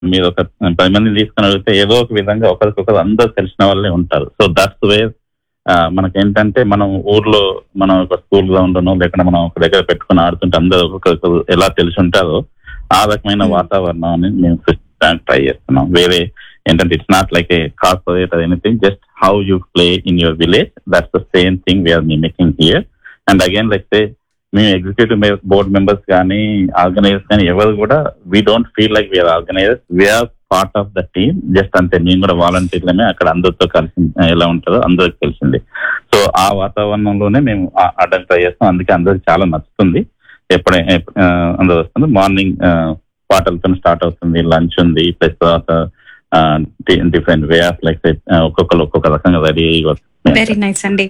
మీరు ఒక పది మంది తీసుకుని అడిగితే ఏదో ఒక విధంగా ఒకరికొకరు అందరు తెలిసిన వాళ్ళే ఉంటారు సో దట్స్ వే మనకి ఏంటంటే మనం ఊర్లో మనం ఒక స్కూల్ గ్రౌండ్ లేకుండా మనం ఒక దగ్గర పెట్టుకుని ఆడుతుంటే అందరూ ఒకరికొకరు ఎలా తెలిసి ఉంటారో ఆ రకమైన Hmm. వాతావరణాన్ని మేము సృష్టించడానికి ట్రై చేస్తున్నాం వేరే ఏంటంటే it's not like a corporate anything just how you play in your village that's the same thing we're making here and again like say మేము ఎగ్జిక్యూటివ్ బోర్డ్ మెంబర్స్ కానీ ఆర్గనైజర్స్ కానీ ఎవరు కూడా we don't feel like we're organizers we're part of the team just అంతే మేము కూడా వాలంటీర్లమే అక్కడ అందరితో కలిసి ఎలా ఉంటుందో అందరికి తెలిసింది సో ఆ వాతావరణంలోనే మేము ఆడడానికి ట్రై చేస్తాం అందుకే అందరికి చాలా నచ్చుతుంది ఎప్పుడే ఎప్- ఆ, అందరూ వస్తుంది మార్నింగ్ పాటలతో స్టార్ట్ అవుతుంది లంచ్ ఉంది ప్లస్ తర్వాత డిఫరెంట్ వే ఆఫ్ లైక్ ఒక్కొక్కరు ఒక్కొక్క రకంగా రెడీ అయ్యి వెరీ నైస్ అండి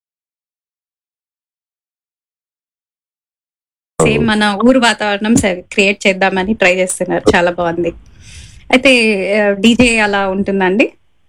సేమ్ మన ఊరు వాతావరణం క్రియేట్ చేద్దామని ట్రై చేస్తున్నారు చాలా బాగుంది అయితే డీజే అలా ఉంటుందండి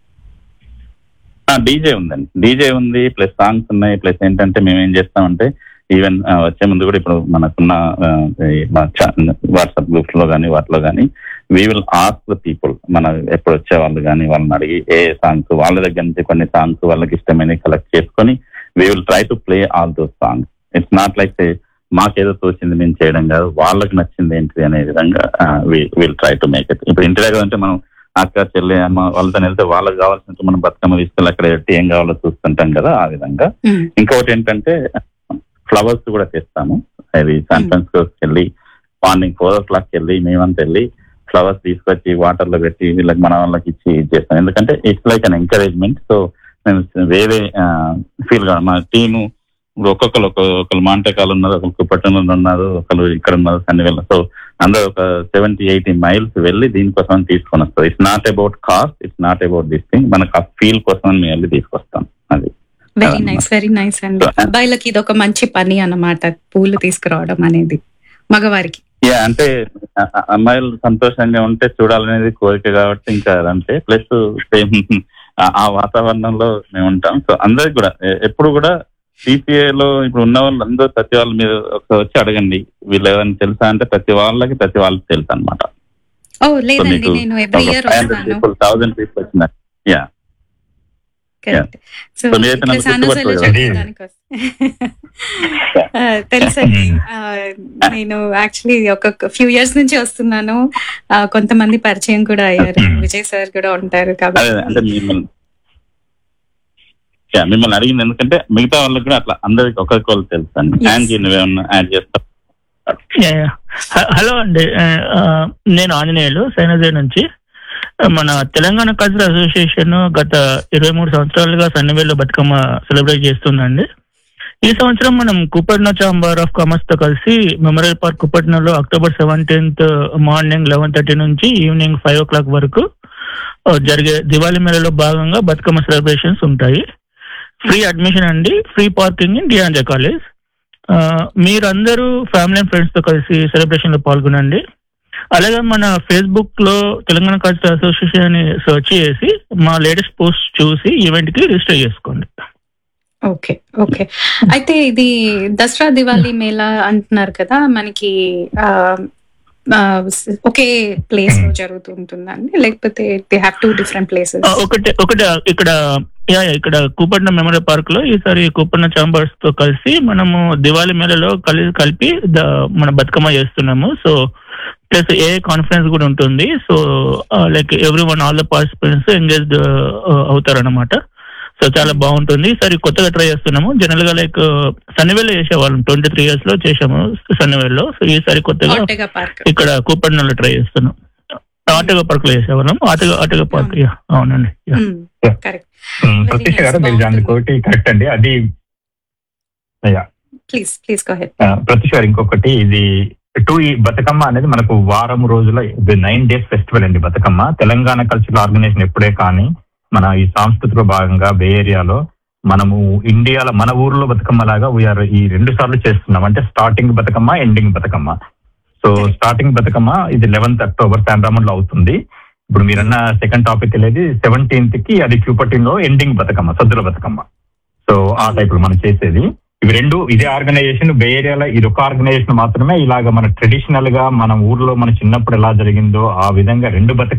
డీజే ఉందండి డీజే ఉంది ప్లస్ సాంగ్స్ ఉన్నాయి ప్లస్ ఏంటంటే మేము ఏం చేస్తామంటే ఈవెన్ వచ్చే ముందు కూడా ఇప్పుడు మనకున్న వాట్సాప్ గ్రూప్స్ లో కానీ వాటిలో కానీ we will ask the people మన ఎప్పుడు వచ్చే వాళ్ళు కానీ వాళ్ళని అడిగి ఏ సాంగ్స్ వాళ్ళ దగ్గర నుంచి కొన్ని సాంగ్స్ వాళ్ళకి ఇష్టమైనవి కలెక్ట్ చేసుకొని we will try to play all those songs it's not like మాకేదో తోచింది మేము చేయడం కాదు వాళ్ళకి నచ్చింది ఏంటిది అనే విధంగా will try to make it ఇప్పుడు ఇంటి దగ్గర అంటే మనం అక్క చెల్లి అమ్మ వాళ్ళతో వెళ్తే వాళ్ళకి కావాల్సినట్టు మనం బతుకమ్మ తీసుకెళ్ళి అక్కడ పెట్టి ఏం కావాలో చూస్తుంటాం కదా ఆ విధంగా మ్మ్. ఇంకొకటి ఏంటంటే ఫ్లవర్స్ కూడా చేస్తాము అది శాన్ ఫ్రాన్సిస్కోకి వెళ్ళి మార్నింగ్ ఫోర్ ఓ క్లాక్ వెళ్ళి మేమంతా వెళ్ళి ఫ్లవర్స్ తీసుకొచ్చి వాటర్ లో పెట్టి వీళ్ళకి మన వాళ్ళకి ఇచ్చి ఇది చేస్తాం ఎందుకంటే it's like an encouragement so మేము వేరే ఫీల్ గా మా టీము ఇప్పుడు ఒక్కొక్కరు ఒకరు మాంటకాలు ఉన్నారు ఒకరు కుప్పట్టంలో ఉన్నారు ఒకరు ఇక్కడ ఉన్నారు సన్నివేళ్ళ సో అందరూ ఒక సెవెంటీ ఎయిటీ మైల్స్ వెళ్ళి దీనికోసం తీసుకొని వస్తారు it's not about cost it's not about this thing మనకు ఆ ఫీల్ కోసం మేము వెళ్ళి తీసుకొస్తాం అది వెరీ నైస్ వెరీ నైస్ అండి అబ్బాయిలకి ఇది ఒక మంచి పని అన్నమాట పూలు తీసుకురావడం అనేది మగవారికి యా అంటే అ- అ- అమ్మాయిలు సంతోషంగా ఉంటే చూడాలనేది కోరిక కాబట్టి ఇంకా అదంతే ప్లస్ సేమ్ ఆ వాతావరణంలో మేము ఉంటాం సో అందరికి కూడా ఎ- ఎప్పుడు కూడా CCA లో ఇప్పుడు ఉన్న వాళ్ళు అందరూ ప్రతి వాళ్ళ మీద ఒకసారి వచ్చి అడగండి వీళ్ళు ఎవరైనా తెలుసా అంటే ప్రతి వాళ్ళకి ప్రతి వాళ్ళకి తెలుసు అనమాట ఓ సో లేదండి మీకు నేను ఎవ్రీ ఇయర్ ఫైవ్ హండ్రెడ్ వస్తాను పీపుల్ థౌసండ్ పీపుల్ వచ్చినారు యా కరెక్ట్ సో So మీరైతే ఇట్లా నన్ను సానోజలో గుర్తుపట్టలేదు. చెప్పడానికి తెలుసండి ఆ, నేను యాక్చువల్లీ ఒక ఫ్యూ ఇయర్స్ నుంచి వస్తున్నాను ఆ, కొంతమంది పరిచయం కూడా అయ్యారు విజయ్ సార్ కూడా ఉంటారు అదే కాబట్టి అంటే మిమ్మల్ని యా మిమ్మల్ని అడిగింది ఎందుకంటే మిగతా వాళ్ళకి కూడా అట్లా అందరికి ఒకరికి వాళ్ళు తెలుసు అండి Yes. యాంజీ నువ్వేమన్నా యాడ్ చేస్తావు యా, యా. హ- హలో అండి ఆ, ఆ, నేను ఆంజనేయులు సైనజయ్ నుంచి ఆ, మన తెలంగాణ కల్చర్ అసోసియేషన్ గత ఇరవై మూడు సంవత్సరాలుగా సన్నివేలు బతుకమ్మ సెలబ్రేట్ చేస్తుందండి ఈ సంవత్సరం మనం కుప్పట్న చాంబర్ ఆఫ్ కామర్స్ తో కలిసి మెమోరియల్ పార్క్ కుప్పట్నలో October seventeenth morning eleven thirty నుంచి ఈవినింగ్ ఫైవ్ ఓ క్లాక్ వరకు ఆ, జరిగే దివాళీ మేళలో భాగంగా బతుకమ్మ సెలబ్రేషన్స్ ఉంటాయి ఫ్రీ అడ్మిషన్ అండి free parking in De Anza College ఆ, మీరందరూ ఫ్యామిలీ అండ్ ఫ్రెండ్స్ తో కలిసి సెలబ్రేషన్ లో పాల్గొనండి అలాగే మన ఫేస్బుక్ లో తెలంగాణ కల్చర్ అసోసియేషన్ అని సెర్చ్ చేసి మా లేటెస్ట్ పోస్ట్ చూసి ఈవెంట్ కి రిజిస్టర్ చేసుకోండి ఓకే ఓకే అయితే ఇది దసరా దివాళీ మేళా అంటున్నారు కదా మనకి ఆ, ఆ, ఒకే ప్లేస్ లో జరుగుతూ ఉంటుందండి లేకపోతే they have two different places ఆ, ఒకటి ఒకటి ఇక్కడ యా యా, ఇక్కడ కూపట్నం మెమోరియల్ పార్క్ లో ఈసారి కూపట్నం చాంబర్స్ తో కలిసి మనము దివాళీ మేళలో కలిసి కలిపి ద- మన బతుకమ్మ చేస్తున్నాము సో ప్లస్ ఏ కాన్ఫరెన్స్ కూడా ఉంటుంది so like everyone all the participants engaged అవుతారన్నమాట సో చాలా బాగుంటుంది ఈసారి కొత్తగా ట్రై చేస్తున్నాము జనరల్ గా లైక్ సన్నివేల్లో చేసేవాళ్ళం ట్వంటీ త్రీ ఇయర్స్ లో చేసాము సన్నివేల్లో సో ఈసారి కొత్తగా ఆటగా పార్క్ ఇక్కడ కూపట్నంలో ట్రై చేస్తున్నాం ఆటగా పార్క్ లో చేసేవాళ్ళం ఆటగా ఆటగా పార్క్ యా అవునండి yeah correct um, Very Pratyusha nice. Garu మీరు దానికి బాగుంటుంది. ఒకటి కరెక్ట్ అండి అది yeah, please please go ahead ఆ, ప్రత్యూష గారు ఇంకొకటి ఇది టూ ఈ బతుకమ్మ అనేది మనకు వారం రోజుల నైన్ డేస్ ఫెస్టివల్ అండి బతుకమ్మ తెలంగాణ కల్చరల్ ఆర్గనైజేషన్ ఎప్పుడే కానీ మన ఈ సాంస్కృతిక భాగంగా బే ఏరియాలో మనము ఇండియాలో మన ఊర్లో బతుకమ్మ లాగా వీఆర్ ఈ రెండు సార్లు చేస్తున్నాం అంటే starting Bathukamma ending Bathukamma so starting Bathukamma ఇది లెవెన్త్ అక్టోబర్ శాంబ్రామన్ లో అవుతుంది ఇప్పుడు మీరన్న సెకండ్ టాపిక్ వెళ్ళేది సెవెంటీన్త్ కి అది క్యూపటిన్ లో ఎండింగ్ బతుకమ్మ సద్దుల బతుకమ్మ సో ఆ టైప్ లో మనం చేసేది ఇవి రెండు ఇదే ఆర్గనైజేషన్ బే ఏరియాలో ఇది ఒక ఆర్గనైజేషన్ మాత్రమే ఇలాగ మన ట్రెడిషనల్ గా మన ఊర్లో మన చిన్నప్పుడు ఎలా జరిగిందో ఆ విధంగా రెండు బతుకమ్మ